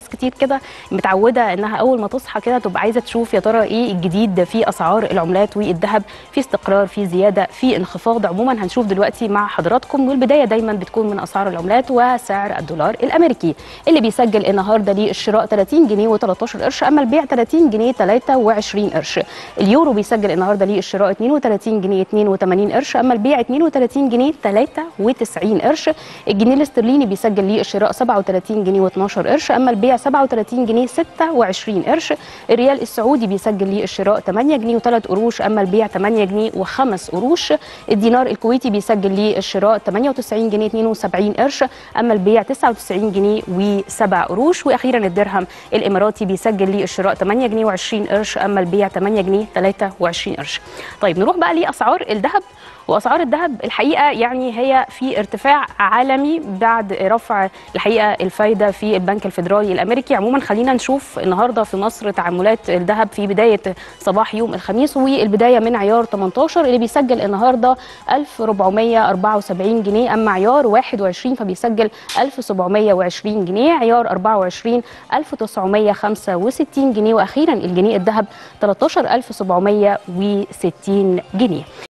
كتير كده متعوده انها اول ما تصحى كده تبقى عايزه تشوف يا ترى ايه الجديد في اسعار العملات والذهب في استقرار في زياده في انخفاض عموما هنشوف دلوقتي مع حضراتكم والبدايه دايما بتكون من اسعار العملات وسعر الدولار الامريكي اللي بيسجل النهارده للشراء 30 جنيه و13 قرش اما البيع 30 جنيه 23 قرش اليورو بيسجل النهارده للشراء 32 جنيه 82 قرش اما البيع 32 جنيه 93 قرش الجنيه الاسترليني بيسجل للشراء 37 جنيه و12 قرش اما البيع 37 جنيه 26 قرش الريال السعودي بيسجل للشراء 8 جنيه و3 قروش اما البيع 8 جنيه و5 قروش الدينار الكويتي بيسجل للشراء 98 جنيه 72 قرش اما البيع 99 جنيه و7 قروش واخيرا الدرهم الاماراتي بيسجل للشراء 8 جنيه و20 قرش اما البيع 8 جنيه 23 قرش طيب نروح بقى لاسعار الذهب واسعار الذهب الحقيقه يعني هي في ارتفاع عالمي بعد رفع الحقيقه الفايده في البنك الفيدرالي الامريكي عموما خلينا نشوف النهارده في مصر تعاملات الذهب في بدايه صباح يوم الخميس والبدايه من عيار 18 اللي بيسجل النهارده 1474 جنيه اما عيار 21 فبيسجل 1720 جنيه عيار 24 1965 جنيه واخيرا الجنيه الذهب 13760 جنيه